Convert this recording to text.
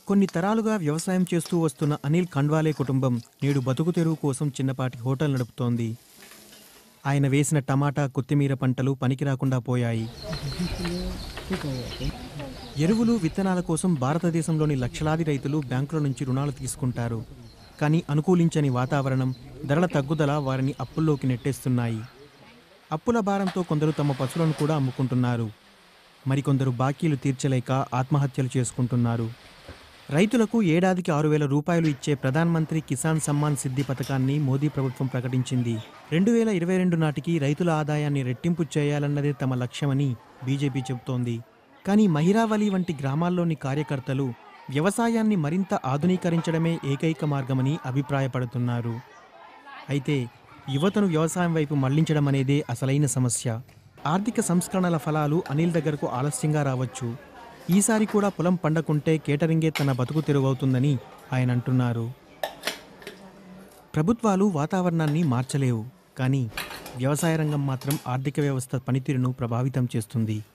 కొన్ని తరాలుగా వ్యవసాయం చేస్తూ వస్తున్న అనిల్ ఖండ్వాలే కుటుంబం నేడు బతుకు తెరువు కోసం చిన్నపాటి హోటల్ నడుపుతోంది ఆయన వేసిన టమాటా కొత్తిమీర పంటలు పనికి రాకుండా పోయాయి ఎరువులు విత్తనాల కోసం భారతదేశంలోని లక్షలాది రైతులు బ్యాంకుల నుంచి రుణాలు తీసుకుంటారు కానీ అనుకూలించని వాతావరణం ధరల తగ్గుదల వారిని అప్పుల్లోకి నెట్టేస్తున్నాయి అప్పుల భారంతో కొందరు తమ పశువులను కూడా అమ్ముకుంటున్నారు మరికొందరు బాకీలు తీర్చలేక ఆత్మహత్యలు చేసుకుంటున్నారు రైతులకు ఏడాదికి ఆరు వేల రూపాయలు ఇచ్చే ప్రధాన్ మంత్రి కిసాన్ సమ్మాన్ సిద్ధి పథకాన్ని మోదీ ప్రభుత్వం ప్రకటించింది రెండు వేల ఇరవై రెండు నాటికి రైతుల ఆదాయాన్ని రెట్టింపు చేయాలన్నదే తమ లక్ష్యమని బీజేపీ చెబుతోంది కానీ మహిరావలి వంటి గ్రామాల్లోని కార్యకర్తలు వ్యవసాయాన్ని మరింత ఆధునీకరించడమే ఏకైక మార్గమని అభిప్రాయపడుతున్నారు అయితే యువతను వ్యవసాయం వైపు మళ్లించడం అనేదే అసలైన సమస్య ఆర్థిక సంస్కరణల ఫలాలు అనిల్ దగ్గరకు ఆలస్యంగా రావచ్చు ఈసారి కూడా పొలం పండకుంటే కేటరింగే తన బతుకు తెరువవుతుందని ఆయన అంటున్నారు ప్రభుత్వాలు వాతావరణాన్ని మార్చలేవు కానీ వ్యవసాయ రంగం మాత్రం ఆర్థిక వ్యవస్థ పనితీరును ప్రభావితం చేస్తుంది